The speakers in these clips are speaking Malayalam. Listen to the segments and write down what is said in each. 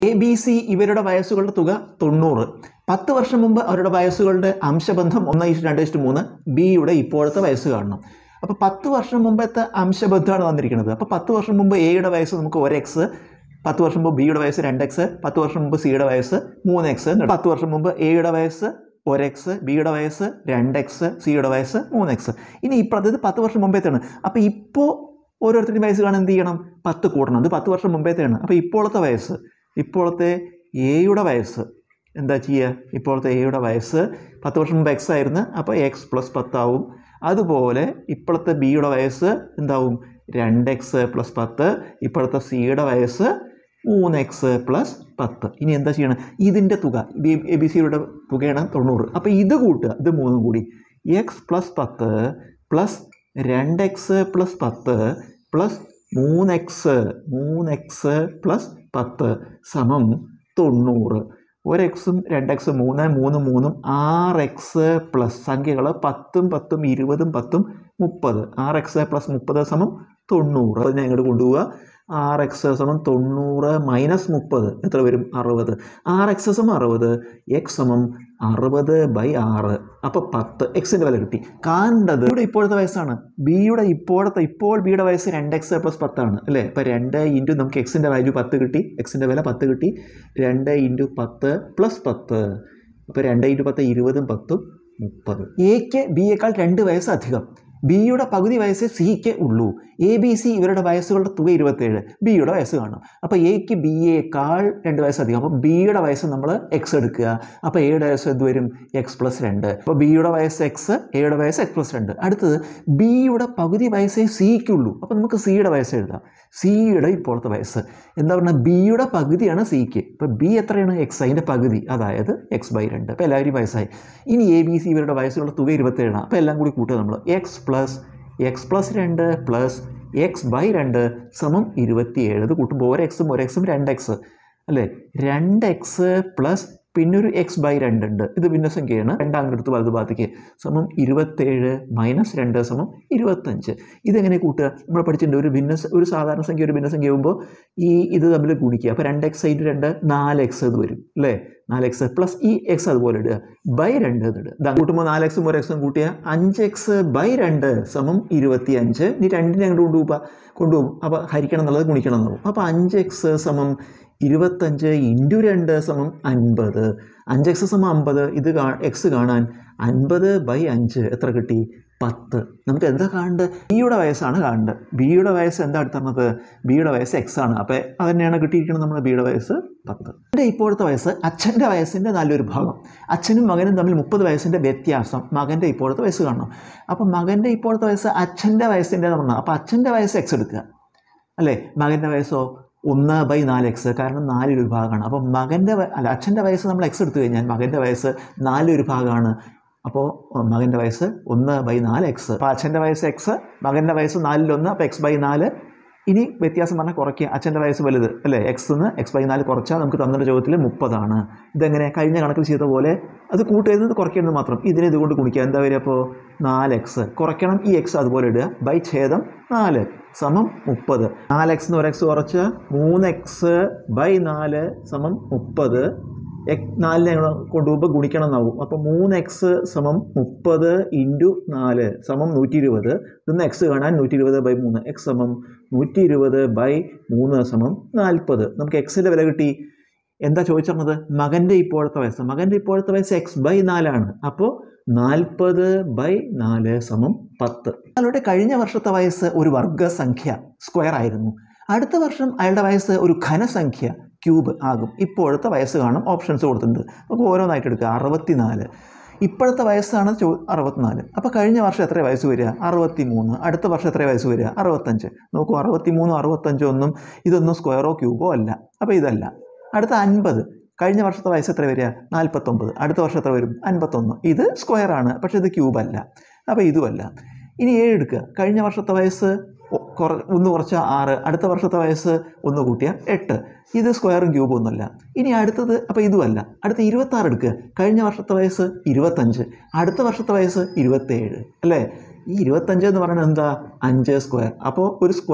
എ ബി സി ഇവരുടെ വയസ്സുകളുടെ തുക തൊണ്ണൂറ് പത്ത് വർഷം മുമ്പ് അവരുടെ വയസ്സുകളുടെ അംശബന്ധം ഒന്ന് ഇഷ്ടം രണ്ട് ഇഷ്ടം മൂന്ന് ബിയുടെ ഇപ്പോഴത്തെ വയസ്സ് കാണണം അപ്പോൾ പത്ത് വർഷം മുമ്പത്തെ അംശബന്ധമാണ് വന്നിരിക്കുന്നത് അപ്പോൾ പത്ത് വർഷം മുമ്പ് എയുടെ വയസ്സ് നമുക്ക് ഒരു എക്സ് പത്ത് വർഷം മുമ്പ് ബിയുടെ വയസ്സ് രണ്ട് എക്സ് പത്ത് വർഷം മുമ്പ് സിയുടെ വയസ്സ് മൂന്ന് എക്സ് പത്ത് വർഷം മുമ്പ് എയുടെ വയസ്സ് ഒരു എക്സ് ബിയുടെ വയസ്സ് രണ്ട് എക്സ് സിയുടെ വയസ്സ് മൂന്ന് എക്സ് ഇനി ഇപ്പോൾ ഇത് പത്ത് വർഷം മുമ്പേത്താണ് അപ്പോൾ ഇപ്പോൾ ഓരോരുത്തരുടെയും വയസ്സ് കാണാൻ എന്ത് ചെയ്യണം പത്ത് കൂട്ടണം ഇത് പത്ത് വർഷം മുമ്പേത്തെയാണ് അപ്പോൾ ഇപ്പോഴത്തെ വയസ്സ് ഇപ്പോഴത്തെ എയുടെ വയസ്സ് എന്താ ചെയ്യുക ഇപ്പോഴത്തെ എയുടെ വയസ്സ് പത്ത് വർഷം മുമ്പ് എക്സ് ആയിരുന്നു അപ്പോൾ എക്സ് പ്ലസ് പത്താവും അതുപോലെ ഇപ്പോഴത്തെ ബിയുടെ വയസ്സ് എന്താവും രണ്ട് എക്സ് പ്ലസ് പത്ത് ഇപ്പോഴത്തെ സിയുടെ വയസ്സ് മൂന്ന് എക്സ് പ്ലസ് പത്ത് ഇനി എന്താ ചെയ്യണം ഇതിൻ്റെ തുക ബി എ ബി സിയുടെ തുകയാണ് തൊണ്ണൂറ് അപ്പോൾ ഇത് കൂട്ടുക ഇത് മൂന്നും കൂടി എക്സ് പ്ലസ് പത്ത് പ്ലസ് രണ്ട് എക്സ് പ്ലസ് പത്ത് പ്ലസ് മൂന്ന് എക്സ് മൂന്ന് എക്സ് പ്ലസ് പത്ത് സമം തൊണ്ണൂറ് ഒരു എക്സും രണ്ട് എക്സും മൂന്ന് മൂന്ന് മൂന്നും ആറ് എക്സ് പ്ലസ് സംഖ്യകൾ പത്തും പത്തും ഇരുപതും പത്തും മുപ്പത് ആറ് എക്സ് പ്ലസ് മുപ്പത് സമം തൊണ്ണൂറ് അതിനെ ഇങ്ങോട്ട് കൊണ്ടുപോവുക ആറ് എക്സ് സമം തൊണ്ണൂറ് മൈനസ് മുപ്പത് എത്ര വരും അറുപത് ആറ് എക്സ് സമം അറുപത് എക്സ് സമം അറുപത് ബൈ ആറ് അപ്പോൾ പത്ത് എക്സിൻ്റെ വില കിട്ടി കാണേണ്ടത് ഇവിടെ ഇപ്പോഴത്തെ വയസ്സാണ് ബിയുടെ ഇപ്പോഴത്തെ ഇപ്പോൾ ബിയുടെ വയസ്സ് രണ്ട് എക്സ് പ്ലസ് പത്താണ് അല്ലേ അപ്പോൾ രണ്ട് ഇൻറ്റു നമുക്ക് എക്സിൻ്റെ വാല്യൂ പത്ത് കിട്ടി എക്സിൻ്റെ വില പത്ത് കിട്ടി രണ്ട് ഇൻറ്റു പത്ത് പ്ലസ് പത്ത് അപ്പോൾ രണ്ട് ഇൻറ്റു പത്ത് ഇരുപതും പത്തും മുപ്പത് എക്ക് ബിയേക്കാൾ രണ്ട് വയസ്സ് അധികം ബിയുടെ പകുതി വയസ്സ് സിക്ക് ഉള്ളൂ എ ബി സി ഇവരുടെ വയസ്സുകളുടെ തുക ഇരുപത്തേഴ് ബിയുടെ വയസ്സ് കാണും അപ്പോൾ എക്ക് ബി എക്കാൾ രണ്ട് വയസ്സ് അധികം അപ്പോൾ ബിയുടെ വയസ്സ് നമ്മൾ എക്സ് എടുക്കുക അപ്പോൾ എയുടെ വയസ്സ് എന്ത് വരും എക്സ് പ്ലസ് രണ്ട് അപ്പോൾ ബിയുടെ വയസ്സ് എക്സ് എയുടെ വയസ്സ് എക്സ് പ്ലസ് രണ്ട് അടുത്തത് ബിയുടെ പകുതി വയസ്സേ സിക്കുള്ളൂ അപ്പോൾ നമുക്ക് സിയുടെ വയസ്സ് എഴുതാം സിയുടെ ഇപ്പോഴത്തെ വയസ്സ് എന്താ പറഞ്ഞാൽ ബിയുടെ പകുതിയാണ് സിക്ക് ഇപ്പോൾ ബി എത്രയാണ് എക്സ് അതിൻ്റെ പകുതി അതായത് എക്സ് ബൈ രണ്ട് അപ്പോൾ എല്ലാവരും വയസ്സായി ഇനി എ ബി സി ഇവരുടെ വയസ്സുകളുടെ തുക ഇരുപത്തേഴാണ് അപ്പോൾ എല്ലാം കൂടി കൂട്ടുക നമ്മൾ എക്സ് പ്ലസ് എക്സ് പ്ലസ് രണ്ട് പ്ലസ് എക്സ് ബൈ രണ്ട് സമം ഇരുപത്തിയേഴ് ഇത് കൂട്ടുമ്പോൾ ഒരു എക്സും ഒരു എക്സും രണ്ട് എക്സ് അല്ലേ രണ്ട് എക്സ് പ്ലസ് പിന്നെ ഒരു എക്സ് ബൈ രണ്ട് ഉണ്ട് ഇത് ഭിന്നസംഖ്യയാണ് രണ്ടാം എടുത്ത് വലതു ഭാഗത്തേക്ക് സമം ഇരുപത്തേഴ് മൈനസ് രണ്ട് സമം ഇരുപത്തഞ്ച് ഇതെങ്ങനെ കൂട്ടുക നമ്മൾ പഠിച്ചിട്ടുണ്ട് ഒരു ഭിന്ന ഒരു സാധാരണ സംഖ്യ ഒരു ഭിന്നസംഖ്യ ആകുമ്പോൾ ഈ ഇത് തമ്മിൽ ഗുണിക്കുക അപ്പോൾ രണ്ട് എക്സ് ഇൻറ്റു രണ്ട് നാല് എക്സ് ഇത് വരും അല്ലേ നാല് എക്സ് പ്ലസ് ഈ എക്സ് അതുപോലെ ഇടുക ബൈ രണ്ട് എന്ന് ഇടുക ഇതാ കൂട്ടുമ്പോൾ നാല് എക്സും ഒരു എക്സും കൂട്ടിയ അഞ്ച് എക്സ് ബൈ രണ്ട് സമം ഇരുപത്തി അഞ്ച് ഇനി രണ്ടിനെ അങ്ങോട്ട് കൊണ്ടുപോകുക കൊണ്ടുപോകും അപ്പോൾ ഹരിക്കണം എന്നുള്ളത് ഗുണിക്കണം എന്നാവും അപ്പോൾ അഞ്ച് എക്സ് സമം ഇരുപത്തഞ്ച് ഇൻറ്റു രണ്ട് സമം അൻപത് അഞ്ച് എക്സ് സമം അമ്പത് ഇത് കാ എക്സ് കാണാൻ അൻപത് ബൈ അഞ്ച് എത്ര കിട്ടി പത്ത് നമുക്ക് എന്താ കാണേണ്ടത് ബിയുടെ വയസ്സാണ് കാണേണ്ടത് ബിയുടെ വയസ്സ് എന്താ എടുത്തുന്നത് ബിയുടെ വയസ്സ് എക്സ് ആണ് അപ്പോൾ അത് തന്നെയാണ് കിട്ടിയിരിക്കുന്നത് നമ്മുടെ ബിയുടെ വയസ്സ് പത്ത് എൻ്റെ ഇപ്പോഴത്തെ വയസ്സ് അച്ഛൻ്റെ വയസ്സിൻ്റെ നല്ലൊരു ഭാഗം അച്ഛനും മകനും തമ്മിൽ മുപ്പത് വയസ്സിൻ്റെ വ്യത്യാസം മകൻ്റെ ഇപ്പോഴത്തെ വയസ്സ് കാണണം അപ്പോൾ മകൻ്റെ ഇപ്പോഴത്തെ വയസ്സ് അച്ഛൻ്റെ വയസ്സിൻ്റെ പറഞ്ഞാൽ അപ്പോൾ അച്ഛൻ്റെ വയസ്സ് എക്സ് എടുക്കുക അല്ലേ മകൻ്റെ വയസ്സോ ഒന്ന് ബൈ നാല് എക്സ് കാരണം നാലൊരു ഭാഗമാണ് അപ്പോൾ മകൻ്റെ വ- അല്ല അച്ഛൻ്റെ വയസ്സ് നമ്മൾ എക്സ് എടുത്തു കഴിഞ്ഞാൽ മകൻ്റെ വയസ്സ് നാലൊരു ഭാഗമാണ് അപ്പോൾ മകൻ്റെ വയസ്സ് ഒന്ന് ബൈ നാല് എക്സ് അപ്പോൾ അച്ഛൻ്റെ വയസ്സ് എക്സ് മകൻ്റെ വയസ്സ് നാലിലൊന്ന് അപ്പോൾ എക്സ് ബൈ നാല് ഇനി വ്യത്യാസം പറഞ്ഞാൽ കുറയ്ക്കുക അച്ഛൻ്റെ വയസ്സ് വലുത് അല്ലേ എക്സ് നിന്ന് എക്സ് ബൈ നാല് കുറച്ചാൽ നമുക്ക് തന്നിട്ട് ചോദ്യത്തിൽ മുപ്പതാണ് ഇതെങ്ങനെ കഴിഞ്ഞ കണക്കിൽ ചെയ്ത പോലെ അത് കൂട്ടുന്നത് കുറയ്ക്കുന്നത് മാത്രം ഇതിനെ ഇതുകൊണ്ട് ഗുണിക്കുക എന്താ വരിക അപ്പോൾ നാല് എക്സ് കുറയ്ക്കണം ഈ എക്സ് അതുപോലെ ഇടുക ബൈ ഛേദം നാല് സമം മുപ്പത് നാല് എക്സ് എന്ന് ഒരു എക്സ് കുറച്ച് മൂന്ന് എക്സ് ബൈ നാല് സമം മുപ്പത് എക് നാലിനെ ഞങ്ങൾ കൊണ്ടുപോകുമ്പോൾ ഗുണിക്കണം എന്നാവും അപ്പോൾ മൂന്ന് എക്സ് സമം മുപ്പത് ഇൻറ്റു നാല് സമം നൂറ്റി ഇരുപത് ഇതൊന്ന് എക്സ് കാണാൻ നൂറ്റി ഇരുപത് ബൈ മൂന്ന് എക്സ് സമം നൂറ്റി ഇരുപത് ബൈ മൂന്ന് സമം നാൽപ്പത് നമുക്ക് എക്സിൻ്റെ വില കിട്ടി എന്താ ചോദിച്ചിരുന്നത് മകൻ്റെ ഇപ്പോഴത്തെ വയസ്സ് മകൻ്റെ ഇപ്പോഴത്തെ വയസ്സ് എക്സ് ബൈ നാലാണ് അപ്പോൾ നാൽപ്പത് ബൈ നാല് സമം പത്ത് അയാളുടെ കഴിഞ്ഞ വർഷത്തെ വയസ്സ് ഒരു വർഗസംഖ്യ സ്ക്വയർ ആയിരുന്നു അടുത്ത വർഷം അയാളുടെ വയസ്സ് ഒരു ഘനസംഖ്യ ക്യൂബ് ആകും ഇപ്പോഴത്തെ വയസ്സ് കാണും ഓപ്ഷൻസ് കൊടുത്തിട്ടുണ്ട് നമുക്ക് ഓരോന്നായിട്ട് എടുക്കുക അറുപത്തിനാല് ഇപ്പോഴത്തെ വയസ്സാണ് ചോ അറുപത്തിനാല് അപ്പോൾ കഴിഞ്ഞ വർഷം എത്ര വയസ്സ് വരിക അറുപത്തി മൂന്ന് അടുത്ത വർഷം എത്ര വയസ്സ് വരിക അറുപത്തഞ്ച് നോക്കൂ അറുപത്തി മൂന്നും അറുപത്തഞ്ചോ ഒന്നും ഇതൊന്നും സ്ക്വയറോ ക്യൂബോ അല്ല അപ്പോൾ ഇതല്ല അടുത്ത അൻപത് കഴിഞ്ഞ വർഷത്തെ വയസ്സ് എത്ര വരിക നാൽപ്പത്തൊമ്പത് അടുത്ത വർഷം എത്ര വരും അൻപത്തൊന്ന് ഇത് സ്ക്വയർ ആണ് പക്ഷേ ഇത് ക്യൂബ് അല്ല അപ്പോൾ ഇതുമല്ല ഇനി ഏഴ് എടുക്കുക കഴിഞ്ഞ വർഷത്തെ വയസ്സ് ഒ- കുറ ഒന്ന് കുറച്ച് ആറ് അടുത്ത വർഷത്തെ വയസ്സ് ഒന്ന് കൂട്ടിയ എട്ട് ഇത് സ്ക്വയറും ക്യൂബും ഒന്നുമല്ല ഇനി അടുത്തത് അപ്പോൾ ഇതുമല്ല അടുത്ത ഇരുപത്താറ് എടുക്കുക കഴിഞ്ഞ വർഷത്തെ വയസ്സ് ഇരുപത്തഞ്ച് അടുത്ത വർഷത്തെ വയസ്സ് ഇരുപത്തേഴ് അല്ലേ ഈ ഇരുപത്തഞ്ച് എന്ന് പറയുന്നത് എന്താ അഞ്ച് സ്ക്വയർ അപ്പോൾ ഒരു സ്ക്വയർ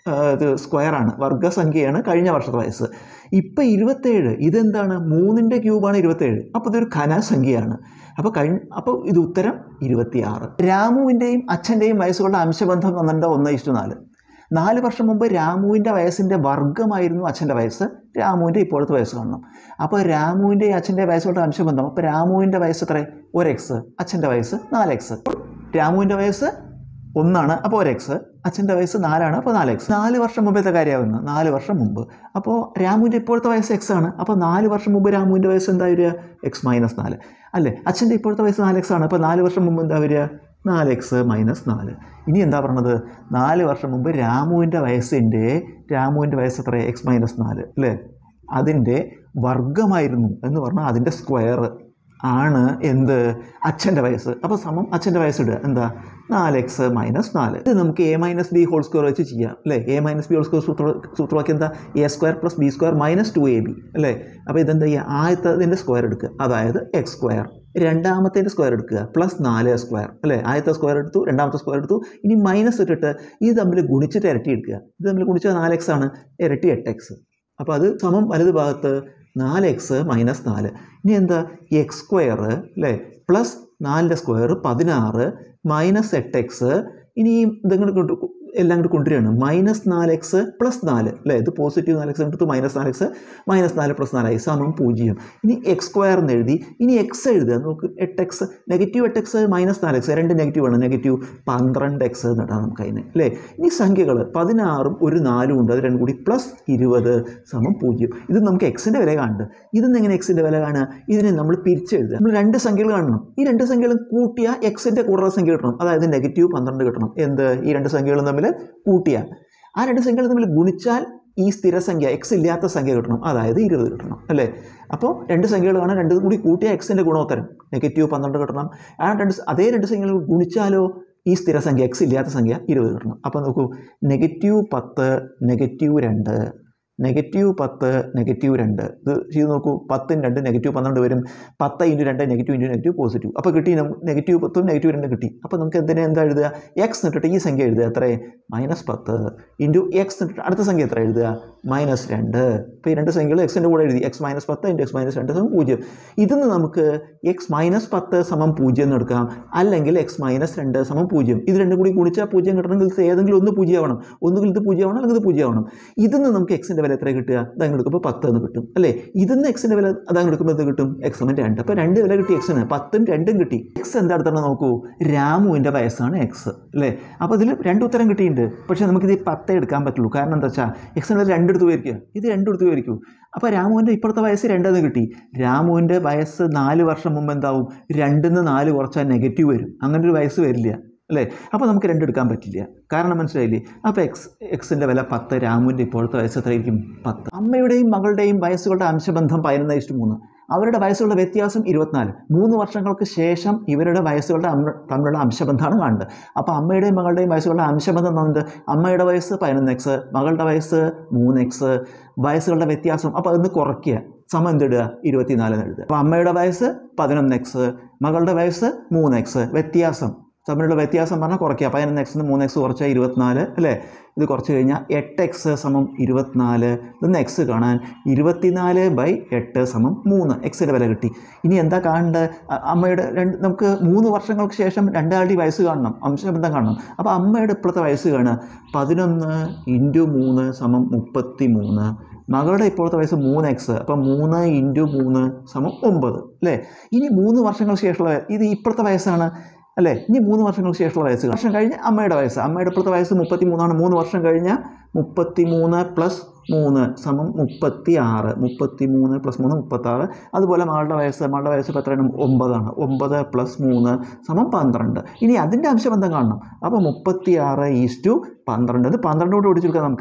ആ, ഇത് സ്ക്വയറാണ് വർഗ്ഗസംഖ്യയാണ് കഴിഞ്ഞ വർഷത്തെ വയസ്സ് ഇപ്പം ഇരുപത്തേഴ് ഇതെന്താണ് മൂന്നിൻ്റെ ക്യൂബാണ് ഇരുപത്തേഴ് അപ്പോൾ ഇതൊരു ഖനസംഖ്യയാണ് അപ്പോൾ കഴിഞ്ഞ അപ്പോൾ ഇത് ഉത്തരം ഇരുപത്തിയാറ് രാമുവിൻ്റെയും അച്ഛൻ്റെയും വയസ്സുകളുടെ അംശബന്ധം പന്ത്രണ്ട് ഒന്ന് ഇഷ്ടു നാല് നാല് വർഷം മുമ്പ് രാമുവിൻ്റെ വയസ്സിൻ്റെ വർഗ്ഗമായിരുന്നു അച്ഛൻ്റെ വയസ്സ് രാമുവിൻ്റെ ഇപ്പോഴത്തെ വയസ്സ് കാണണം അപ്പോൾ രാമുവിൻ്റെ അച്ഛൻ്റെ വയസ്സുകളുടെ അംശബന്ധം അപ്പോൾ രാമുവിൻ്റെ വയസ്സ് എത്ര ഒരു എക്സ് അച്ഛൻ്റെ വയസ്സ് നാല് എക്സ് രാമുവിൻ്റെ വയസ്സ് ഒന്നാണ് അപ്പോൾ ഒരു എക്സ് അച്ഛൻ്റെ വയസ്സ് നാലാണ് അപ്പോൾ നാല് എക്സ് നാല് വർഷം മുമ്പത്തെ കാര്യമാകുന്നു നാല് വർഷം മുമ്പ് അപ്പോൾ രാമുവിൻ്റെ ഇപ്പോഴത്തെ വയസ്സ് എക്സ് ആണ് അപ്പോൾ നാല് വർഷം മുമ്പ് രാമുവിൻ്റെ വയസ്സ് എന്താ വരിക എക്സ് മൈനസ് നാല് അല്ലേ അച്ഛൻ്റെ ഇപ്പോഴത്തെ വയസ്സ് നാല് എക്സ് ആണ് അപ്പോൾ നാല് വർഷം മുമ്പ് എന്താ വരിക നാല് എക്സ് മൈനസ് നാല് ഇനി എന്താ പറഞ്ഞത് നാല് വർഷം മുമ്പ് രാമുവിൻ്റെ വയസ്സിൻ്റെ രാമുവിൻ്റെ വയസ്സ് എത്ര എക്സ് മൈനസ് നാല് അല്ലേ അതിൻ്റെ വർഗമായിരുന്നു എന്ന് പറഞ്ഞാൽ അതിൻ്റെ സ്ക്വയർ ആണ് എന്ത് അച്ഛൻ്റെ വയസ്സ് അപ്പോൾ സമം അച്ഛൻ്റെ വയസ്സ് ഇടുക എന്താ നാല് എക്സ് മൈനസ് നാല് ഇത് നമുക്ക് a minus b whole square വെച്ച് ചെയ്യാം അല്ലേ a minus b whole square സൂത്ര സൂത്രവാക്യം എന്താ a square plus b square minus two a b അല്ലേ അപ്പോൾ ഇതെന്താ ചെയ്യുക ആദ്യത്തെ സ്ക്വയർ എടുക്കുക അതായത് എക്സ് സ്ക്വയർ രണ്ടാമത്തേൻ്റെ സ്ക്വയർ എടുക്കുക പ്ലസ് നാല് സ്ക്വയർ അല്ലേ ആദ്യത്തെ സ്ക്വയർ എടുത്തു രണ്ടാമത്തെ സ്ക്വയർ എടുത്തു ഇനി മൈനസ് ഇട്ടിട്ട് ഇത് തമ്മിൽ ഗുണിച്ചിട്ട് ഇരട്ടി എടുക്കുക ഇത് തമ്മിൽ ഗുണിച്ചാൽ നാല് എക്സ് ആണ് ഇരട്ടി എട്ട് എക്സ് അപ്പോൾ അത് സമം വലത് ഭാഗത്ത് നാല് എക്സ് മൈനസ് നാല് ഇനി എന്താ എക്സ് സ്ക്വയർ അല്ലേ പ്ലസ് നാലിൻ്റെ സ്ക്വയർ പതിനാറ് മൈനസ് എട്ട് എക്സ് ഇനി ഇതങ്ങോട്ട് കൊണ്ട് എല്ലാം കൂടി കൊണ്ടുവരികയാണ് മൈനസ് നാല് എക്സ് പ്ലസ് നാല് അല്ലേ ഇത് പോസിറ്റീവ് നാല് എക്സ് എടുത്ത് മൈനസ് നാല് എക്സ് മൈനസ് നാല് പ്ലസ് നാലായി സമം പൂജ്യം ഇനി എക്സ് സ്ക്വയർ എന്ന് എഴുതി ഇനി എക്സ് എഴുതുക നമുക്ക് എട്ട് എക്സ് നെഗറ്റീവ് എട്ട് എക്സ് മൈനസ് നാല് എക്സ് രണ്ട് നെഗറ്റീവ് ആണ് നെഗറ്റീവ് പന്ത്രണ്ട് എക്സ് എന്നിട്ടാണ് നമുക്ക് അതിന് അല്ലേ ഇനി സംഖ്യകൾ പതിനാറും ഒരു നാലും ഉണ്ട് അത് രണ്ടും കൂടി പ്ലസ് ഇരുപത് സമം പൂജ്യം ഇത് നമുക്ക് എക്സിൻ്റെ വില കാണുന്നുണ്ട് ഇതിന്ന് എങ്ങനെ എക്സിൻ്റെ വില കാണുക ഇതിനെ നമ്മൾ പിരിച്ചെഴുതുക നമ്മൾ രണ്ട് സംഖ്യകൾ കാണണം ഈ രണ്ട് സംഖ്യകളും കൂട്ടിയ എക്സിൻ്റെ കൂടുതൽ സംഖ്യ കിട്ടണം അതായത് നെഗറ്റീവ് പന്ത്രണ്ട് കിട്ടണം എന്ത് ഈ രണ്ട് സംഖ്യകളും തമ്മിൽ കൂട്ടിയാൽ ആ രണ്ട് സംഖ്യകൾ തമ്മിൽ ഗുണിച്ചാൽ ഈ സ്ഥിരസംഖ്യ എക്സ് ഇല്ലാത്ത സംഖ്യ കിട്ടണം അതായത് ഇരുപത് കിട്ടണം അല്ലേ അപ്പോൾ രണ്ട് സംഖ്യകൾ കാണാൻ രണ്ടും കൂടി കൂട്ടിയ എക്സിൻ്റെ ഗുണോത്തരം നെഗറ്റീവ് പന്ത്രണ്ട് കിട്ടണം ആ രണ്ട് സ- അതേ രണ്ട് സംഖ്യകൾ ഗുണിച്ചാലോ ഈ സ്ഥിരസംഖ്യ എക്സ് ഇല്ലാത്ത സംഖ്യ ഇരുപത് കിട്ടണം അപ്പോൾ നോക്കൂ നെഗറ്റീവ് പത്ത് നെഗറ്റീവ് രണ്ട് നെഗറ്റീവ് പത്ത് നെഗറ്റീവ് രണ്ട് ഇത് ചെയ്ത് നോക്കൂ പത്തും രണ്ട് നെഗറ്റീവ് പന്ത്രണ്ട് വരും പത്ത് ഇൻറ്റു രണ്ട് നെഗറ്റീവ് ഇൻറ്റു നെഗറ്റീവ് പോസിറ്റീവ് അപ്പോൾ കിട്ടി നമുക്ക് നെഗറ്റീവ് പത്തും നെഗറ്റീവ് രണ്ടും കിട്ടി അപ്പോൾ നമുക്ക് എന്തിനാ എന്താ എഴുതുക എക്സ് ഇട്ടിട്ട് ഈ സംഖ്യ എഴുതുക എത്ര മൈനസ് പത്ത് ഇൻറ്റു എക്സ് ഇട്ടിട്ട് അടുത്ത സംഖ്യ എത്ര എഴുതുക മൈനസ് രണ്ട് ഇപ്പോൾ ഈ രണ്ട് സംഖ്യകൾ എക്സിൻ്റെ കൂടെ എഴുതി എക്സ് മൈനസ് പത്ത് ഇൻറ്റു എക്സ് മൈനസ് രണ്ട് സമം പൂജ്യം ഇതിന്ന് നമുക്ക് എക്സ് മൈനസ് പത്ത് സമം പൂജ്യം എന്ന് എടുക്കാം അല്ലെങ്കിൽ എക്സ് മൈനസ് രണ്ട് സമം പൂജ്യം ഇത് രണ്ടും കൂടി ഗുണിച്ചാൽ പൂജ്യം കിട്ടണമെങ്കിൽ ഇത് ഏതെങ്കിലും ഒന്ന് പൂജ്യം ആവണം ഒന്നുകിൽ ഇത് പൂജ്യം ആവണം അല്ലെങ്കിൽ ഇത് പൂജ്യം ആവണം ഇതിന്ന് നമുക്ക് എക്സിൻ്റെ വില എത്ര കിട്ടുക അതങ്ങ് എടുക്കുമ്പോൾ പത്ത് എന്ന് കിട്ടും അല്ലേ ഇതിന്ന് എക്സിൻ്റെ വില അതങ്ങ് എടുക്കുമ്പോൾ എന്ത് കിട്ടും എക്സ് സമം രണ്ട് അപ്പോൾ രണ്ട് വില കിട്ടി എക്സിന് പത്തും രണ്ടും കിട്ടി എക്സ് എന്താ അടുത്താണ് നോക്കൂ രാമുവിൻ്റെ വയസ്സാണ് എക്സ് അല്ലേ അപ്പോൾ ഇതിൽ രണ്ട് ഉത്തരം കിട്ടിയിട്ടുണ്ട് പക്ഷേ നമുക്കിത് ഈ പത്തേ എടുക്കാൻ പറ്റുള്ളൂ കാരണം എന്താ വെച്ചാൽ എക്സിൻ്റെ വില രണ്ടെടുത്ത് പോയിരിക്കുക ഇത് രണ്ടെടുത്ത് പോയിരിക്കൂ അപ്പോൾ രാമുവിൻ്റെ ഇപ്പോഴത്തെ വയസ്സ് രണ്ടെന്ന് കിട്ടി രാമുവിൻ്റെ വയസ്സ് നാല് വർഷം മുമ്പ് എന്താവും രണ്ടിന്ന് നാല് കുറച്ചാൽ നെഗറ്റീവ് വരും അങ്ങനെ ഒരു വയസ്സ് വരില്ല അല്ലേ അപ്പോൾ നമുക്ക് രണ്ടെടുക്കാൻ പറ്റില്ല കാരണം മനസ്സിലായില്ലേ അപ്പോൾ എക്സ് എക്സിൻ്റെ വില പത്ത് രാമുവിൻ്റെ ഇപ്പോഴത്തെ വയസ്സ് എത്രയായിരിക്കും പത്ത് അമ്മയുടെയും മകളുടെയും വയസ്സുകളുടെ അംശബന്ധം പതിനൊന്ന് ഇഷ്ടം മൂന്ന് അവരുടെ വയസ്സുകളുടെ വ്യത്യാസം ഇരുപത്തിനാല് മൂന്ന് വർഷങ്ങൾക്ക് ശേഷം ഇവരുടെ വയസ്സുകളുടെ അം- തമ്മിലുള്ള അംശബന്ധമാണ് കാണുന്നത് അപ്പോൾ അമ്മയുടെയും മകളുടെയും വയസ്സുകളുടെ അംശബന്ധം എന്നുള്ളത് അമ്മയുടെ വയസ്സ് പതിനൊന്ന് എക്സ് മകളുടെ വയസ്സ് മൂന്ന് എക്സ് വയസ്സുകളുടെ വ്യത്യാസം അപ്പോൾ അതൊന്ന് കുറയ്ക്കുക സമം എന്തിടുക ഇരുപത്തിനാല് എന്ന് എഴുതുക അപ്പോൾ അമ്മയുടെ വയസ്സ് പതിനൊന്ന് എക്സ് മകളുടെ വയസ്സ് മൂന്ന് എക്സ് വ്യത്യാസം തമ്മിലുള്ള വ്യത്യാസം പറഞ്ഞാൽ കുറയ്ക്കുക പതിനൊന്ന് എക്സ് മൂന്ന് എക്സ് കുറച്ചാൽ ഇരുപത്തിനാല് അല്ലേ ഇത് കുറച്ച് കഴിഞ്ഞാൽ എട്ട് എക്സ് സമം ഇരുപത്തിനാല് ഇതൊന്ന് എക്സ് കാണാൻ ഇരുപത്തിനാല് ബൈ എട്ട് സമം മൂന്ന് എക്സിൻ്റെ വില കിട്ടി ഇനി എന്താ കാണേണ്ടത് അ- അമ്മയുടെ രണ്ട് നമുക്ക് മൂന്ന് വർഷങ്ങൾക്ക് ശേഷം രണ്ടാളുടെ വയസ്സ് കാണണം അംശബന്ധം കാണണം അപ്പോൾ അമ്മയുടെ ഇപ്പോഴത്തെ വയസ്സ് കാണുക പതിനൊന്ന് ഇൻറ്റു മൂന്ന് സമം മുപ്പത്തി മൂന്ന് മകളുടെ ഇപ്പോഴത്തെ വയസ്സ് മൂന്ന് എക്സ് അപ്പം മൂന്ന് ഇൻറ്റു മൂന്ന് സമം ഒമ്പത് അല്ലേ ഇനി മൂന്ന് വർഷങ്ങൾക്ക് ശേഷമുള്ള വയ- ഇത് ഇപ്പോഴത്തെ വയസ്സാണ് അല്ലേ ഇനി മൂന്ന് വർഷങ്ങൾക്ക് ശേഷമുള്ള വയസ്സ് വർഷം കഴിഞ്ഞ് അമ്മയുടെ വയസ്സ് അമ്മയുടെ ഇപ്പോഴത്തെ വയസ്സ് മുപ്പത്തി മൂന്നാണ് മൂന്ന് വർഷം കഴിഞ്ഞ് മുപ്പത്തി മൂന്ന് പ്ലസ് മൂന്ന് സമം മുപ്പത്തി ആറ് മുപ്പത്തി മൂന്ന് പ്ലസ് മൂന്ന് മുപ്പത്താറ് അതുപോലെ മകളുടെ വയസ്സ് മകളുടെ വയസ്സ് ഇപ്പോൾ എത്രയാണ് ഒമ്പതാണ് ഒമ്പത് പ്ലസ് മൂന്ന് സമം പന്ത്രണ്ട് ഇനി അതിൻ്റെ അംശബന്ധം കാണണം അപ്പോൾ മുപ്പത്തി ആറ് ഈസ്റ്റു പന്ത്രണ്ട് ഇത് പന്ത്രണ്ട് കൊണ്ട് ഓടിച്ചെടുക്കാം നമുക്ക്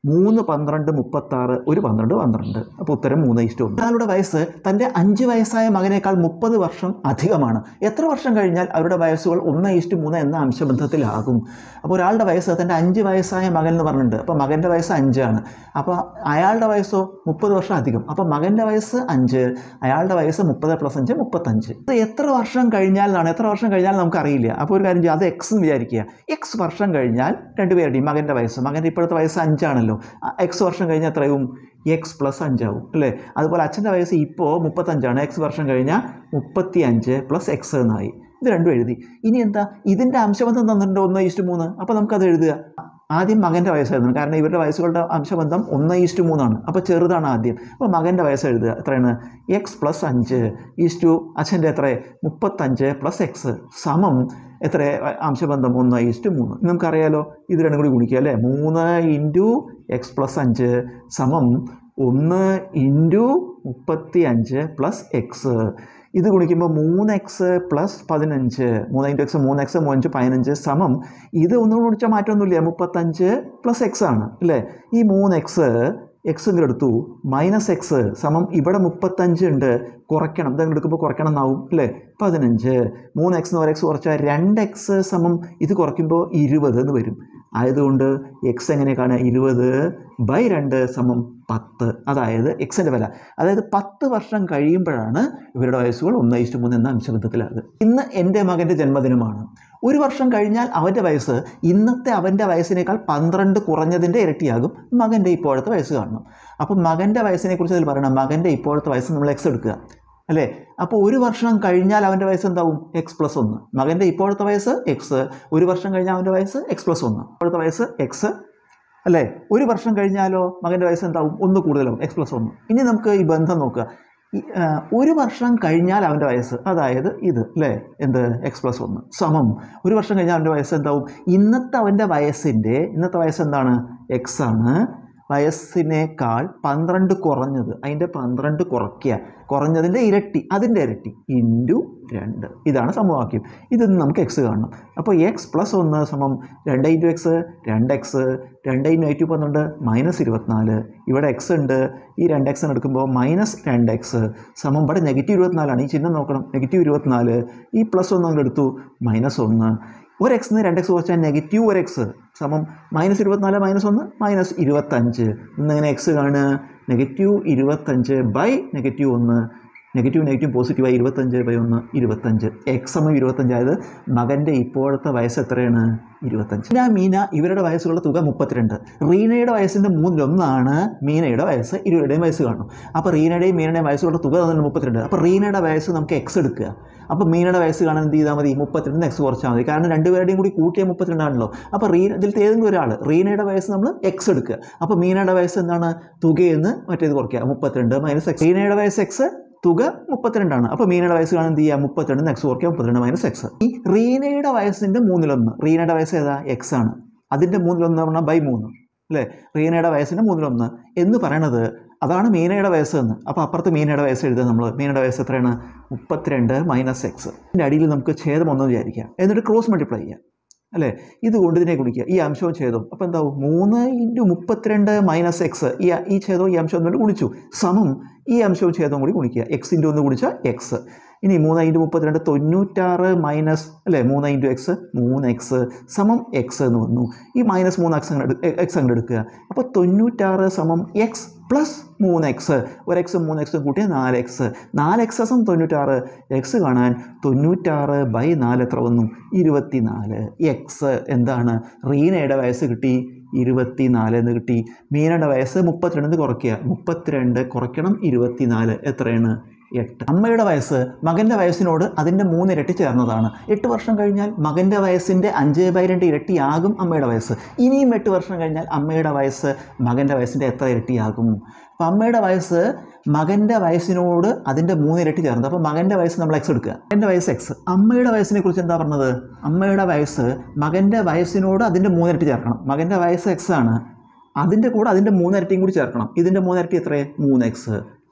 മൂന്ന് പന്ത്രണ്ട് മുപ്പത്താറ് ഒരു പന്ത്രണ്ട് പന്ത്രണ്ട് അപ്പോൾ ഉത്തരം മൂന്ന് ഇഷ്ടം ഒന്ന് ഒരാളുടെ വയസ്സ് തൻ്റെ അഞ്ച് വയസ്സായ മകനേക്കാൾ മുപ്പത് വർഷം അധികമാണ് എത്ര വർഷം കഴിഞ്ഞാൽ അവരുടെ വയസ്സുകൾ ഒന്ന് ഇഷ്ടം മൂന്ന് എന്ന അംശബന്ധത്തിലാകും അപ്പോൾ ഒരാളുടെ വയസ്സ് തൻ്റെ അഞ്ച് വയസ്സായ മകൻ എന്ന് പറഞ്ഞിട്ടുണ്ട് അപ്പോൾ മകൻ്റെ വയസ്സ് അഞ്ചാണ് അപ്പോൾ അയാളുടെ വയസ്സോ മുപ്പത് വർഷം അധികം അപ്പോൾ മകൻ്റെ വയസ്സ് അഞ്ച് അയാളുടെ വയസ്സ് മുപ്പത് പ്ലസ് അഞ്ച് മുപ്പത്തഞ്ച് ഇത് എത്ര വർഷം കഴിഞ്ഞാൽ എന്നാണ് എത്ര വർഷം കഴിഞ്ഞാൽ നമുക്കറിയില്ല അപ്പോൾ ഒരു കാര്യം ചെയ്യുക അത് എക്സ് എന്ന് വിചാരിക്കുക എക്സ് വർഷം കഴിഞ്ഞാൽ രണ്ടുപേരുടെയും മകൻ്റെ വയസ്സ് മകൻ്റെ ഇപ്പോഴത്തെ വയസ്സ് അഞ്ചാണല്ലോ എക്സ് വർഷം കഴിഞ്ഞാൽ എത്രയും എക്സ് പ്ലസ് അഞ്ചാവും അല്ലേ അതുപോലെ അച്ഛൻ്റെ വയസ്സ് ഇപ്പോൾ മുപ്പത്തഞ്ചാണ് എക്സ് വർഷം കഴിഞ്ഞാൽ മുപ്പത്തി അഞ്ച് പ്ലസ് എക്സ് എന്നായി ഇത് രണ്ടും എഴുതി ഇനി എന്താ ഇതിൻ്റെ അംശബന്ധം തന്നിട്ടുണ്ട് ഒന്ന് ഈസ്റ്റ് മൂന്ന് അപ്പോൾ നമുക്കത് എഴുതുക ആദ്യം മകൻ്റെ വയസ്സ് എഴുതണം കാരണം ഇവരുടെ വയസ്സുകളുടെ അംശബന്ധം ഒന്ന് ഈസ്റ്റ് മൂന്നാണ് അപ്പോൾ ചെറുതാണ് ആദ്യം അപ്പോൾ മകൻ്റെ വയസ്സ് എഴുതുക എത്രയാണ് എക്സ് പ്ലസ് അഞ്ച് ഈസ്റ്റു അച്ഛൻ്റെ എത്ര മുപ്പത്തഞ്ച് പ്ലസ് എക്സ് സമം എത്ര അംശബന്ധം ഒന്ന് ഈസ്റ്റ് മൂന്ന് നമുക്കറിയാലോ ഇത് രണ്ടും കൂടി ഗുണിക്കുക അല്ലേ മൂന്ന് ഇൻറ്റു എക്സ് പ്ലസ് അഞ്ച് സമം ഒന്ന് ഇൻറ്റു മുപ്പത്തി അഞ്ച് പ്ലസ് എക്സ് ഇത് ഗുണിക്കുമ്പോൾ മൂന്ന് എക്സ് പ്ലസ് പതിനഞ്ച് മൂന്ന് ഇൻറ്റു എക്സ് മൂന്ന് എക്സ് മൂന്നഞ്ച് പതിനഞ്ച് സമം ഇത് ഒന്നും ഗുണിച്ചാൽ മാറ്റമൊന്നുമില്ല മുപ്പത്തഞ്ച് പ്ലസ് എക്സ് ആണ് അല്ലേ ഈ മൂന്ന് എക്സ് എക്സ് ഇങ്ങോട്ട് എടുത്തു മൈനസ് എക്സ് സമം ഇവിടെ മുപ്പത്തഞ്ച് ഉണ്ട് കുറയ്ക്കണം ഇതങ്ങ് എടുക്കുമ്പോൾ കുറയ്ക്കണം എന്നാവും അല്ലേ പതിനഞ്ച് മൂന്ന് എക്സ് എന്ന് ഒരു എക്സ് കുറച്ചാൽ രണ്ട് എക്സ് സമം ഇത് കുറയ്ക്കുമ്പോൾ ഇരുപത് എന്ന് വരും ആയതുകൊണ്ട് എക്സ് എങ്ങനെ കാണുക ഇരുപത് ബൈ രണ്ട് സമം പത്ത് അതായത് എക്സിൻ്റെ വില അതായത് പത്ത് വർഷം കഴിയുമ്പോഴാണ് ഇവരുടെ വയസ്സുകൾ ഒന്ന് ഇഷ്ടം മൂന്ന് എന്ന അംശബന്ധത്തിലാകുക ഇന്ന് എൻ്റെ മകൻ്റെ ജന്മദിനമാണ് ഒരു വർഷം കഴിഞ്ഞാൽ അവൻ്റെ വയസ്സ് ഇന്നത്തെ അവൻ്റെ വയസ്സിനേക്കാൾ പന്ത്രണ്ട് കുറഞ്ഞതിൻ്റെ ഇരട്ടിയാകും മകൻ്റെ ഇപ്പോഴത്തെ വയസ്സ് കാണണം അപ്പം മകൻ്റെ വയസ്സിനെക്കുറിച്ച് അതിൽ പറയണം മകൻ്റെ ഇപ്പോഴത്തെ വയസ്സ് നമ്മൾ എക്സ് എടുക്കുക അല്ലേ അപ്പോൾ ഒരു വർഷം കഴിഞ്ഞാൽ അവൻ്റെ വയസ്സ് എന്താവും എക്സ് പ്ലസ് ഒന്ന് മകൻ്റെ ഇപ്പോഴത്തെ വയസ്സ് എക്സ് ഒരു വർഷം കഴിഞ്ഞാൽ അവൻ്റെ വയസ്സ് എക്സ് പ്ലസ് ഒന്ന് ഇപ്പോഴത്തെ വയസ്സ് എക്സ് അല്ലേ ഒരു വർഷം കഴിഞ്ഞാലോ മകൻ്റെ വയസ്സ് എന്താവും ഒന്ന് കൂടുതലാവും എക്സ് പ്ലസ് ഒന്ന് ഇനി നമുക്ക് ഈ ബന്ധം നോക്കുക ഈ, ആ, ഒരു വർഷം കഴിഞ്ഞാൽ അവൻ്റെ വയസ്സ് അതായത് ഇത് അല്ലേ എന്ത് എക്സ് പ്ലസ് ഒന്ന് സമം ഒരു വർഷം കഴിഞ്ഞാൽ അവൻ്റെ വയസ്സ് എന്താവും ഇന്നത്തെ അവൻ്റെ വയസ്സിൻ്റെ ഇന്നത്തെ വയസ്സ് എന്താണ് എക്സ് ആണ് വയസ്സിനേക്കാൾ പന്ത്രണ്ട് കുറഞ്ഞത് അതിൻ്റെ പന്ത്രണ്ട് കുറയ്ക്കുക കുറഞ്ഞതിൻ്റെ ഇരട്ടി അതിൻ്റെ ഇരട്ടി ഇൻറ്റു രണ്ട് ഇതാണ് സമവാക്യം ഇതിൽ നിന്ന് നമുക്ക് എക്സ് കാണണം അപ്പോൾ എക്സ് പ്ലസ് ഒന്ന് സമം രണ്ട് ഇൻറ്റു എക്സ് രണ്ട് എക്സ് രണ്ട് ഇൻറ്റു ഐറ്റു പന്ത്രണ്ട് മൈനസ് ഇരുപത്തിനാല് ഇവിടെ എക്സ് ഉണ്ട് ഈ രണ്ട് എക്സ് എടുക്കുമ്പോൾ മൈനസ് രണ്ട് എക്സ് സമം ഇവിടെ നെഗറ്റീവ് ഇരുപത്തിനാലാണ് ഈ ചിഹ്നം നോക്കണം നെഗറ്റീവ് ഇരുപത്തിനാല് ഈ പ്ലസ് ഒന്ന് അങ്ങ് എടുത്തു മൈനസ് ഒന്ന് ഒരു എക്സ് രണ്ട് എക്സ് കുറച്ചാൽ നെഗറ്റീവ് ഒരു എക്സ് സമം മൈനസ് ഇരുപത്തിനാല് മൈനസ് ഒന്ന് മൈനസ് ഇരുപത്തഞ്ച് ഇന്നിങ്ങനെ എക്സ് കാണുക നെഗറ്റീവ് ഇരുപത്തഞ്ച് ബൈ നെഗറ്റീവ് ഒന്ന് നെഗറ്റീവ് നെഗറ്റീവ് പോസിറ്റീവായി ഇരുപത്തഞ്ച് ബൈ ഒന്ന് ഇരുപത്തഞ്ച് എക്സ് സമയം ഇരുപത്തഞ്ചായത് മകൻ്റെ ഇപ്പോഴത്തെ വയസ്സ് എത്രയാണ് ഇരുപത്തഞ്ച് മീന മീന ഇവരുടെ വയസ്സുകളുടെ തുക മുപ്പത്തിരണ്ട് റീനയുടെ വയസ്സിൻ്റെ മൂന്നിലൊന്നാണ് മീനയുടെ വയസ്സ് ഇരുവരുടെയും വയസ്സ് കാണും അപ്പോൾ റീനയുടെയും മീനയുടെയും വയസ്സുകളുടെ തുക തന്നെ മുപ്പത്തിരണ്ട് അപ്പോൾ റീനയുടെ വയസ്സ് നമുക്ക് എക്സ് എടുക്കുക അപ്പോൾ മീനയുടെ വയസ്സ് കാണാൻ എന്ത് ചെയ്താൽ മതി മുപ്പത്തിരണ്ട് എക്സ് കുറച്ചാൽ മതി കാരണം രണ്ടുപേരുടെയും കൂടി കൂട്ടിയ മുപ്പത്തിരണ്ടാണല്ലോ അപ്പോൾ റീന ഇതിലത്തെ ഏതെങ്കിലും ഒരാൾ റീനയുടെ വയസ്സ് നമ്മൾ എക്സ് എടുക്കുക അപ്പോൾ മീനയുടെ വയസ്സ് എന്താണ് തുകയെന്ന് മറ്റേത് കുറയ്ക്കുക മുപ്പത്തിരണ്ട് മൈനസ് എക്സ് റീനയുടെ വയസ്സ് എക്സ് തുക മുപ്പത്തിരണ്ടാണ് അപ്പോൾ മീനയുടെ വയസ്സ് കാണാൻ എന്ത് ചെയ്യുക മുപ്പത്തിരണ്ട് എക്സ് കുറയ്ക്കുക മുപ്പത്തിരണ്ട് മൈനസ് എക്സ് ഈ റീനയുടെ വയസ്സിൻ്റെ മൂന്നിലൊന്ന് റീനയുടെ വയസ്സ് ഏതാ എക്സ് ആണ് അതിൻ്റെ മൂന്നിലൊന്ന് എന്ന് പറഞ്ഞാൽ ബൈ മൂന്ന് അല്ലേ റീനയുടെ വയസ്സിൻ്റെ മൂന്നിലൊന്ന് എന്ന് പറയണത് അതാണ് മീനയുടെ വയസ്സ് എന്ന് അപ്പോൾ അപ്പുറത്ത് മീനയുടെ വയസ്സ് എഴുതുക നമ്മൾ മീനയുടെ വയസ്സ് എത്രയാണ് മുപ്പത്തിരണ്ട് മൈനസ് എക്സ് ഇതിൻ്റെ അടിയിൽ നമുക്ക് ഛേദം ഒന്നും വിചാരിക്കാം എന്നിട്ട് ക്രോസ് മൾട്ടിപ്ലൈ ചെയ്യാം അല്ലേ ഇത് കൊണ്ട് ഇതിനെ ഗുണിക്കുക ഈ അംശവും ഛേദവും അപ്പോൾ എന്താവും മൂന്ന് ഇൻറ്റു മുപ്പത്തിരണ്ട് മൈനസ് എക്സ് ഈ ഈ ഛേദവും ഈ അംശവും കൊണ്ട് ഗുണിച്ചു സമം ഈ അംശവും ഛേദവും കൂടി ഗുണിക്കുക എക്സ് ഇൻറ്റു ഒന്ന് ഗുണിച്ചാൽ എക്സ് ഇനി മൂന്ന് ഇൻറ്റു മുപ്പത്തിരണ്ട് തൊണ്ണൂറ്റാറ് മൈനസ് അല്ലേ മൂന്ന് ഇൻറ്റു എക്സ് മൂന്ന് എക്സ് സമം എക്സ് എന്ന് വന്നു ഈ മൈനസ് മൂന്ന് എക്സ് അങ്ങോട്ട് എക്സ് അങ്ങോട്ട് എടുക്കുക അപ്പോൾ തൊണ്ണൂറ്റാറ് സമം എക്സ് പ്ലസ് മൂന്ന് എക്സ് ഒരു എക്സും മൂന്ന് എക്സും കൂട്ടിയാൽ നാല് എക്സ് നാല് എക്സ് സം തൊണ്ണൂറ്റാറ് എക്സ് കാണാൻ തൊണ്ണൂറ്റാറ് ബൈ നാല് എത്ര വന്നു ഇരുപത്തി നാല് എക്സ് എന്താണ് റീനയുടെ വയസ്സ് കിട്ടി ഇരുപത്തി നാല് എന്ന് കിട്ടി മീനയുടെ വയസ്സ് മുപ്പത്തിരണ്ട് കുറയ്ക്കുക മുപ്പത്തിരണ്ട് കുറയ്ക്കണം ഇരുപത്തിനാല് എത്രയാണ് എട്ട് അമ്മയുടെ വയസ്സ് മകൻ്റെ വയസ്സിനോട് അതിൻ്റെ മൂന്ന് ഇരട്ടി ചേർന്നതാണ് എട്ട് വർഷം കഴിഞ്ഞാൽ മകൻ്റെ വയസ്സിൻ്റെ അഞ്ച് ബൈ രണ്ട് ഇരട്ടിയാകും അമ്മയുടെ വയസ്സ് ഇനിയും എട്ട് വർഷം കഴിഞ്ഞാൽ അമ്മയുടെ വയസ്സ് മകൻ്റെ വയസ്സിൻ്റെ എത്ര ഇരട്ടിയാകും അപ്പോൾ അമ്മയുടെ വയസ്സ് മകൻ്റെ വയസ്സിനോട് അതിൻ്റെ മൂന്ന് ഇരട്ടി ചേർന്നത് അപ്പോൾ മകൻ്റെ വയസ്സ് നമ്മൾ എക്സ് എടുക്കുക മകൻ്റെ വയസ്സ് എക്സ് അമ്മയുടെ വയസ്സിനെ കുറിച്ച് എന്താ പറഞ്ഞത് അമ്മയുടെ വയസ്സ് മകൻ്റെ വയസ്സിനോട് അതിൻ്റെ മൂന്നിരട്ടി ചേർക്കണം മകൻ്റെ വയസ്സ് എക്സ് ആണ് അതിൻ്റെ കൂടെ അതിൻ്റെ മൂന്നിരട്ടിയും കൂടി ചേർക്കണം ഇതിൻ്റെ മൂന്നിരട്ടി എത്ര മൂന്ന് എക്സ്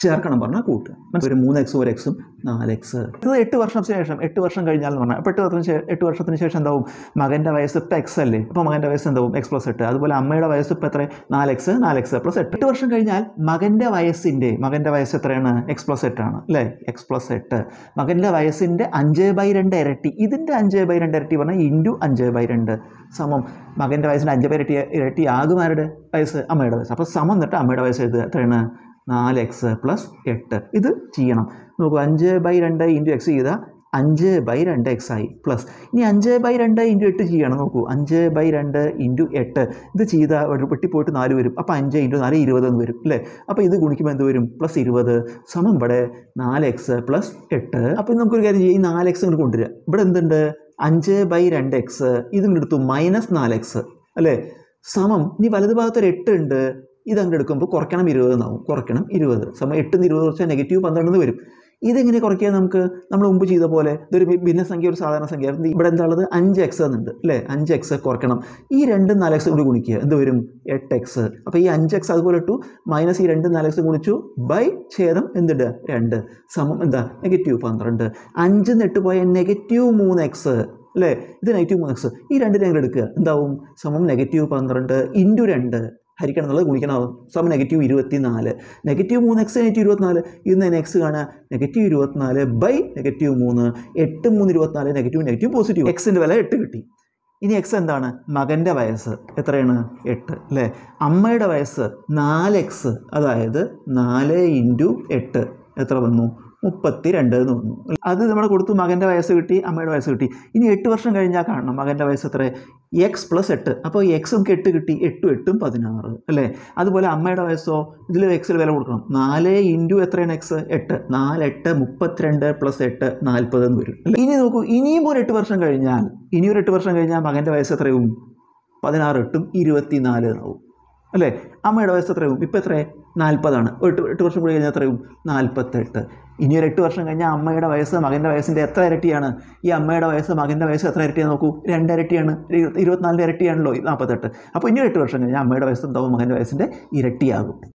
ചേർക്കണം പറഞ്ഞാൽ കൂട്ടുക മനസ്സിലായി ഒരു മൂന്ന് എക്സും ഒരു എക്സും നാല് എക്സ് ഇത് എട്ട് വർഷത്തിന് ശേഷം എട്ട് വർഷം കഴിഞ്ഞാൽ എന്ന് പറഞ്ഞാൽ അപ്പോൾ എട്ട് വർഷത്തിന് ശേഷം എട്ട് വർഷത്തിന് ശേഷം എന്താവും മകൻ്റെ വയസ്സ് ഇപ്പം എക്സ് അല്ലേ അപ്പോൾ മകൻ്റെ വയസ്സ് എന്താവും എക്സ് പ്ലസ് എട്ട് അതുപോലെ അമ്മയുടെ വയസ്സ് ഇപ്പം എത്ര നാല് എക്സ് നാല് എക്സ് പ്ലസ് എട്ട് എട്ട് വർഷം കഴിഞ്ഞാൽ മകൻ്റെ വയസ്സിൻ്റെ മകൻ്റെ വയസ്സ് എത്രയാണ് എക്സ് പ്ലസ് എട്ടാണ് അല്ലേ എക്സ് പ്ലസ് എട്ട് മകൻ്റെ വയസ്സിൻ്റെ അഞ്ച് ബൈ രണ്ട് ഇരട്ടി ഇതിൻ്റെ അഞ്ച് ബൈ രണ്ട് ഇരട്ടി പറഞ്ഞാൽ ഇൻറ്റു അഞ്ച് ബൈ രണ്ട് സമം മകൻ്റെ വയസ്സിൻ്റെ അഞ്ച് ബൈ ഇരട്ടി ഇരട്ടി ആകും ആരുടെ വയസ്സ് അമ്മയുടെ വയസ്സ് അപ്പോൾ സമം എന്നിട്ട് അമ്മയുടെ വയസ്സ് എഴുതുക എത്രയാണ് നാല് എക്സ് പ്ലസ് എട്ട് ഇത് ചെയ്യണം നോക്കൂ അഞ്ച് ബൈ രണ്ട് ഇൻറ്റു എക്സ് ചെയ്താൽ അഞ്ച് ബൈ രണ്ട് എക്സ് ആയി പ്ലസ് ഇനി അഞ്ച് ബൈ രണ്ട് ഇൻറ്റു എട്ട് ചെയ്യണം നോക്കൂ അഞ്ച് ബൈ രണ്ട് ഇൻറ്റു എട്ട് ഇത് ചെയ്താൽ ഒരു വെട്ടിപ്പോയിട്ട് നാല് വരും അപ്പോൾ അഞ്ച് ഇൻറ്റു നാല് ഇരുപത് എന്ന് വരും അല്ലേ അപ്പോൾ ഇത് ഗുണിക്കുമ്പോൾ എന്ത് വരും പ്ലസ് ഇരുപത് സമം ഇവിടെ നാല് എക്സ് പ്ലസ് എട്ട് അപ്പോൾ നമുക്കൊരു കാര്യം ചെയ്യാം ഈ നാല് എക്സ് ഇങ്ങോട്ട് കൊണ്ടുവരിക ഇവിടെ എന്തുണ്ട് അഞ്ച് ബൈ രണ്ട് എക്സ് ഇത് ഇങ്ങോട്ട് എടുത്തു മൈനസ് നാല് എക്സ് അല്ലേ സമം ഇനി വലതുഭാഗത്ത് ഒരു എട്ട് ഉണ്ട് ഇത് അങ്ങോട്ട് എടുക്കുമ്പോൾ കുറയ്ക്കണം ഇരുപത് എന്നാവും കുറയ്ക്കണം ഇരുപത് സമയം എട്ട് നിന്ന് ഇരുപത് കുറച്ചാൽ നെഗറ്റീവ് പന്ത്രണ്ട് വരും ഇതെങ്ങനെ കുറയ്ക്കുക നമുക്ക് നമ്മൾ മുമ്പ് ചെയ്ത പോലെ ഇതൊരു ഭി- ഭിന്നസംഖ്യ ഒരു സാധാരണ സംഖ്യ ഇവിടെ എന്താ ഉള്ളത് അഞ്ച് എക്സ് എന്നുണ്ട് അല്ലേ അഞ്ച് എക്സ് കുറയ്ക്കണം ഈ രണ്ടും നാല് എക്സ് കൂടി ഗുണിക്കുക എന്ത് വരും എട്ട് എക്സ് അപ്പോൾ ഈ അഞ്ച് എക്സ് അതുപോലെ ഇട്ടു മൈനസ് ഈ രണ്ടും നാല് എക്സ് ഗുണിച്ചു ബൈ ഛേദം എന്തുണ്ട് രണ്ട് സമം എന്താ നെഗറ്റീവ് പന്ത്രണ്ട് അഞ്ച് നെട്ട് പോയ നെഗറ്റീവ് മൂന്ന് എക്സ് അല്ലേ ഇത് നെഗറ്റീവ് മൂന്ന് എക്സ് ഈ രണ്ടിനെ ഞങ്ങൾ എടുക്കുക എന്താവും സമം നെഗറ്റീവ് പന്ത്രണ്ട് ഇൻറ്റു രണ്ട് ഹരിക്കണം എന്നുള്ളത് ഗുണിക്കണമാവും സമം നെഗറ്റീവ് ഇരുപത്തി നാല് നെഗറ്റീവ് മൂന്ന് എക്സ് നെഗറ്റീവ് ഇരുപത്തിനാല് ഇന്ന് എക്സ് കാണുക നെഗറ്റീവ് ഇരുപത്തിനാല് ബൈ നെഗറ്റീവ് മൂന്ന് എട്ട് മൂന്ന് ഇരുപത്തിനാല് നെഗറ്റീവ് നെഗറ്റീവ് പോസിറ്റീവ് എക്സിൻ്റെ വില എട്ട് കിട്ടി ഇനി എക്സ് എന്താണ് മകൻ്റെ വയസ്സ് എത്രയാണ് എട്ട് അല്ലേ അമ്മയുടെ വയസ്സ് നാല് എക്സ് അതായത് നാല് ഇൻറ്റു എട്ട് എത്ര വന്നു മുപ്പത്തി രണ്ട് എന്ന് വന്നു അത് നമ്മൾ കൊടുത്തു മകൻ്റെ വയസ്സ് കിട്ടി അമ്മയുടെ വയസ്സ് കിട്ടി ഇനി എട്ട് വർഷം കഴിഞ്ഞാൽ കാണണം മകൻ്റെ വയസ്സ് എത്ര എക്സ് പ്ലസ് എട്ട് അപ്പോൾ എക്സ് നമുക്ക് എട്ട് കിട്ടി എട്ടും എട്ടും പതിനാറ് അല്ലേ അതുപോലെ അമ്മയുടെ വയസ്സോ ഇതിൽ എക്സിൽ വില കൊടുക്കണം നാല് ഇൻറ്റു എത്രയാണ് എക്സ് എട്ട് നാല് എട്ട് മുപ്പത്തിരണ്ട് പ്ലസ് എട്ട് നാൽപ്പത് എന്ന് വരും അല്ലേ? ഇനി നോക്കൂ ഇനിയും ഒരു എട്ട് വർഷം കഴിഞ്ഞാൽ ഇനിയും ഒരു എട്ട് വർഷം കഴിഞ്ഞാൽ മകൻ്റെ വയസ്സ് എത്രയും പതിനാറ് എട്ടും ഇരുപത്തിനാല് എന്നാവും അല്ലേ അമ്മയുടെ വയസ്സ് എത്രയും ഇപ്പം എത്ര നാൽപ്പതാണ് എട്ട് എട്ട് വർഷം കൂടി കഴിഞ്ഞാൽ എത്രയും നാൽപ്പത്തെട്ട് ഇനി ഒരു എട്ട് വർഷം കഴിഞ്ഞാൽ അമ്മയുടെ വയസ്സ് മകൻ്റെ വയസ്സിൻ്റെ എത്ര ഇരട്ടിയാണ് ഈ അമ്മയുടെ വയസ്സ് മകൻ്റെ വയസ്സ് എത്ര ഇരട്ടിയാണ് നോക്കൂ രണ്ട് ഇരട്ടിയാണ് ഇരുപത്തിനാലിൻ്റെ ഇരട്ടിയാണല്ലോ ഈ നാൽപ്പത്തെട്ട് അപ്പോൾ ഇനി ഒരു എട്ട് വർഷം കഴിഞ്ഞാൽ അമ്മയുടെ വയസ്സ് എന്താവും മകൻ്റെ വയസ്സിൻ്റെ ഇരട്ടിയാകും